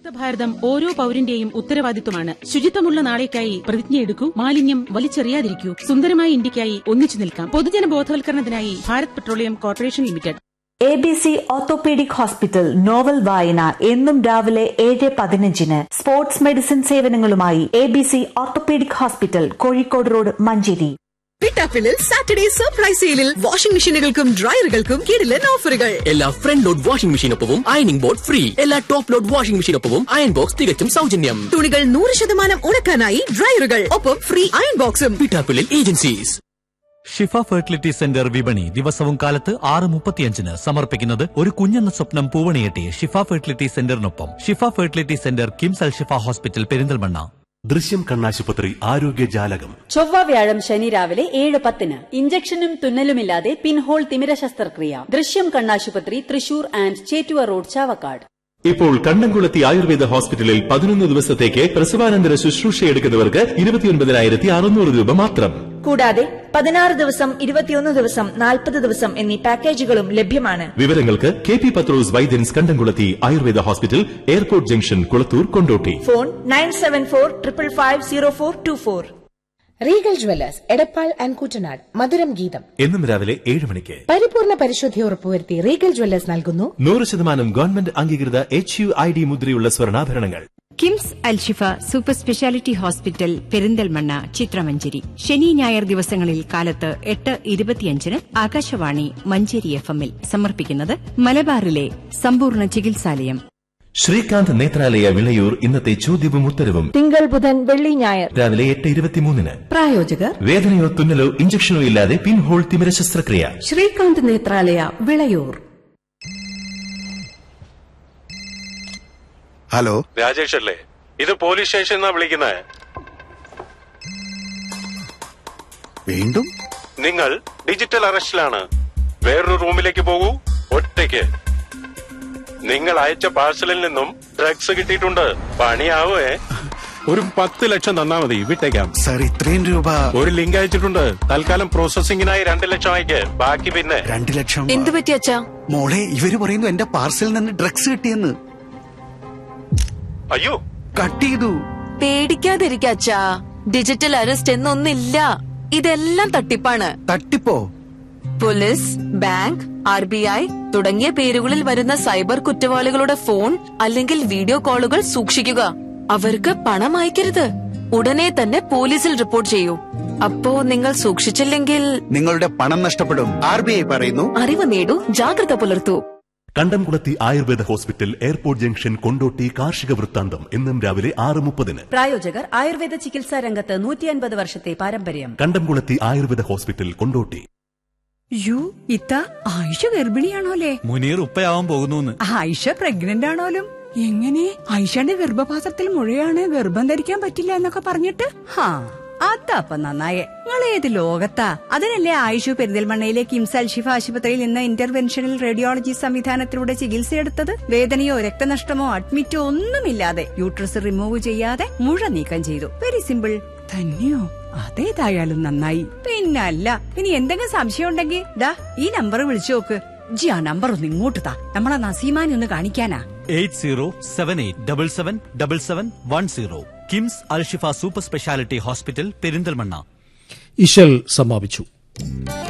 വികസിത ഭാരതം ഓരോ പൌരന്റെയും ഉത്തരവാദിത്വമാണ് ശുചിത്വമുള്ള നാളേക്കായി പ്രതിജ്ഞയെടുക്കൂ മാലിന്യം വലിച്ചെറിയാതിരിക്കൂ സുന്ദരമായ ഇന്ത്യക്കായി ഒന്നിച്ചു നിൽക്കാം പൊതുജന ബോധവൽക്കരണത്തിനായി Bharat petroleum corporation limited A B C orthopaedic hospital novel വായന എന്നും രാവിലെ ഏഴ് പതിനഞ്ചിന് സ്പോർട്സ് മെഡിസിൻ സേവനങ്ങളുമായി A B C orthopaedic hospital Kozhikode road Manjeri പിട്ടാപ്പിളിൽ സാറ്റർഡേ സർപ്രൈസ് സെയിലിൽ വാഷിംഗ് മെഷീനുകൾക്കും ഡ്രയറുകൾക്കും കിടിലൻ ഓഫറുകൾ എല്ലാ ഫ്രണ്ട് ലോഡ് വാഷിംഗ് മെഷീനൊപ്പവും അയണിംഗ് ബോർഡ് ഫ്രീ എല്ലാ ടോപ്പ് ലോഡ് വാഷിംഗ് മെഷീനൊപ്പവും അയൺ ബോക്സ് തികച്ചും സൗജന്യം തുണികൾ നൂറ് ശതമാനം ഉണക്കാനായി ഡ്രയറുകൾ ഒപ്പം ഫ്രീ അയൺ ബോക്സും പിട്ടാപ്പിളിൽ ഏജൻസീസ് ഷിഫ ഫെർട്ടിലിറ്റി സെന്റർ വിപണി ദിവസവും കാലത്ത് ആറ് മുപ്പത്തിയഞ്ചിന് സമർപ്പിക്കുന്നത് ഒരു കുഞ്ഞെന്ന സ്വപ്നം പൂവണിയെട്ടി ഷിഫ ഫെർട്ടിലിറ്റി സെന്ററിനൊപ്പം Shifa fertility centre KIMS Al Shifa hospital Perinthalmanna Drishyam കണ്ണാശുപത്രി ആരോഗ്യ ജാലകം ചൊവ്വ വ്യാഴം ശനി രാവിലെ ഏഴ് പത്തിന് ഇഞ്ചക്ഷനും തുന്നലുമില്ലാതെ പിൻഹോൾ തിമിര ശസ്ത്രക്രിയ ദൃശ്യം കണ്ണാശുപത്രി തൃശൂർ ആൻഡ് ചേറ്റുവ റോഡ് ചാവക്കാട് ഇപ്പോൾ കണ്ണംകുളത്തി ആയുർവേദ ഹോസ്പിറ്റലിൽ പതിനൊന്ന് ദിവസത്തേക്ക് പ്രസവാനന്തര ശുശ്രൂഷ എടുക്കുന്നവർക്ക് ഇരുപത്തിയൊൻപതിനായിരത്തി അറുന്നൂറ് രൂപ മാത്രം കൂടാതെ പതിനാറ് ദിവസം ഇരുപത്തിയൊന്ന് ദിവസം നാൽപ്പത് ദിവസം എന്നീ പാക്കേജുകളും ലഭ്യമാണ് വിവരങ്ങൾക്ക് K P Pathros Vaidyans Kandamkulathy Ayurveda hospital airport junction Kulathur Kondotty phone nine seven four triple five zero four two four regal jewellers Edappal and Kuttanad മധുരം ഗീതം എന്നും രാവിലെ ഏഴ് മണിക്ക് പരിപൂർണ പരിശുദ്ധി ഉറപ്പുവരുത്തി റീഗൽ ജ്വല്ലേഴ്സ് നൽകുന്നു നൂറ് ശതമാനം ഗവൺമെന്റ് അംഗീകൃത എച്ച് യു ഐ ഡി മുദ്രയുള്ള സ്വർണ്ണാഭരണങ്ങൾ KIMS Alshifa super speciality hospital Perinthalmanna ചിത്രമഞ്ചേരി ശനി ഞായർ ദിവസങ്ങളിൽ കാലത്ത് എട്ട് ഇരുപത്തിയഞ്ചിന് ആകാശവാണി മഞ്ചേരി എഫ് എമ്മിൽ സമർപ്പിക്കുന്നത് മലബാറിലെ സമ്പൂർണ്ണ ചികിത്സാലയം ശ്രീകാന്ത് നേത്രാലയ വിളയൂർ ഇന്നത്തെ ചോദ്യവും ഉത്തരവും തിങ്കൾ ബുധൻ വെള്ളി ഞായർ രാവിലെ എട്ട് ഇരുപത്തിമൂന്നിന് പ്രായോജകർ വേദനയോ തുന്നലോ ഇഞ്ചക്ഷനോ ഇല്ലാതെ പിൻഹോൾ തിമിര ശസ്ത്രക്രിയ ശ്രീകാന്ത് നേത്രാലയ വിളയൂർ ഹലോ രാജേഷ് അല്ലേ ഇത് പോലീസ് സ്റ്റേഷൻ എന്നാ വിളിക്കുന്നത് വീണ്ടും നിങ്ങൾ ഡിജിറ്റൽ അറസ്റ്റിലാണ് വേറൊരു റൂമിലേക്ക് പോകൂ ഒറ്റയ്ക്ക് നിങ്ങൾ അയച്ച പാഴ്സലിൽ നിന്നും ഡ്രഗ്സ് കിട്ടിയിട്ടുണ്ട് പണിയാവേ ഒരു പത്ത് ലക്ഷം തന്നാ മതി വിട്ടേക്കാം സാർ ഇത്രയും രൂപ ഒരു ലിങ്ക് അയച്ചിട്ടുണ്ട് തൽക്കാലം പ്രോസസിംഗിനായി രണ്ട് ലക്ഷം അയക്ക് ബാക്കി പിന്നെ രണ്ട് ലക്ഷം എന്ത് പറ്റി അച്ഛാ മോളെ ഇവര് പറയുന്നു എന്റെ പാർസലിൽ നിന്ന് ഡ്രഗ്സ് കിട്ടിയെന്ന് അയ്യോ കട്ട് ചെയ്തു പേടിക്കാതിരിക്ക അച്ഛാ ഡിജിറ്റൽ അറസ്റ്റ് എന്നൊന്നില്ല ഇതെല്ലാം തട്ടിപ്പാണ് തട്ടിപ്പോ police bank R B I തുടങ്ങിയ പേരുകളിൽ വരുന്ന സൈബർ കുറ്റവാളികളുടെ ഫോൺ അല്ലെങ്കിൽ വീഡിയോ കോളുകൾ സൂക്ഷിക്കുക അവർക്ക് പണം അയക്കരുത് ഉടനെ തന്നെ പോലീസിൽ റിപ്പോർട്ട് ചെയ്യൂ അപ്പോ നിങ്ങൾ സൂക്ഷിച്ചില്ലെങ്കിൽ നിങ്ങളുടെ പണം നഷ്ടപ്പെടും ആർ ബി ഐ പറയുന്നു അറിവ് നേടൂ ജാഗ്രത പുലർത്തൂ Kandamkulathy Ayurveda hospital airport junction Kondotty കാർഷിക വൃത്താന്തം എന്നും രാവിലെ ആറ് മുപ്പതിന് പ്രായോജകർ ആയുർവേദ ചികിത്സാ രംഗത്ത് നൂറ്റി അൻപത് വർഷത്തെ പാരമ്പര്യം കണ്ടംകുളത്തി ആയുർവേദ ഹോസ്പിറ്റൽ കൊണ്ടോട്ടി യു ഇത്ത ആയിഷ ഗർഭിണിയാണോലേ മുനീർ ഉപ്പയാവാൻ പോകുന്നു ആയിഷ പ്രഗ്നന്റ് ആണോലും എങ്ങനെ ആയിഷയുടെ ഗർഭപാത്രത്തിൽ മുഴയാണ് ഗർഭം ധരിക്കാൻ പറ്റില്ല എന്നൊക്കെ പറഞ്ഞിട്ട് ഹാ അതപ്പ നന്നായേ നിങ്ങൾ ഏത് ലോകത്താ അതിനല്ലേ ആയിഷു പെരിന്തൽമണ്ണയിലെ കിംസ് അൽഷിഫ ആശുപത്രിയിൽ നിന്ന് ഇന്റർവെൻഷണൽ റേഡിയോളജി സംവിധാനത്തിലൂടെ ചികിത്സയെടുത്തത് വേദനയോ രക്തനഷ്ടമോ അഡ്മിറ്റോ ഒന്നുമില്ലാതെ യൂട്രസ് റിമൂവ് ചെയ്യാതെ മുഴ നീക്കം ചെയ്തു വെരി സിമ്പിൾ തന്നെയോ അതേതായാലും നന്നായി പിന്നല്ല ഇനി എന്തെങ്കിലും സംശയം ഉണ്ടെങ്കിൽ ദാ ഈ നമ്പർ വിളിച്ചു നോക്ക് ജി ആ നമ്പർ ഒന്ന് ഇങ്ങോട്ട് താ നമ്മളെ നസീമാനെ ഒന്ന് കാണിക്കാനാ eight zero seven eight double seven double seven one zero KIMS Alshifa super speciality hospital Perinthalmanna ഇശൽ സമാപിച്ചു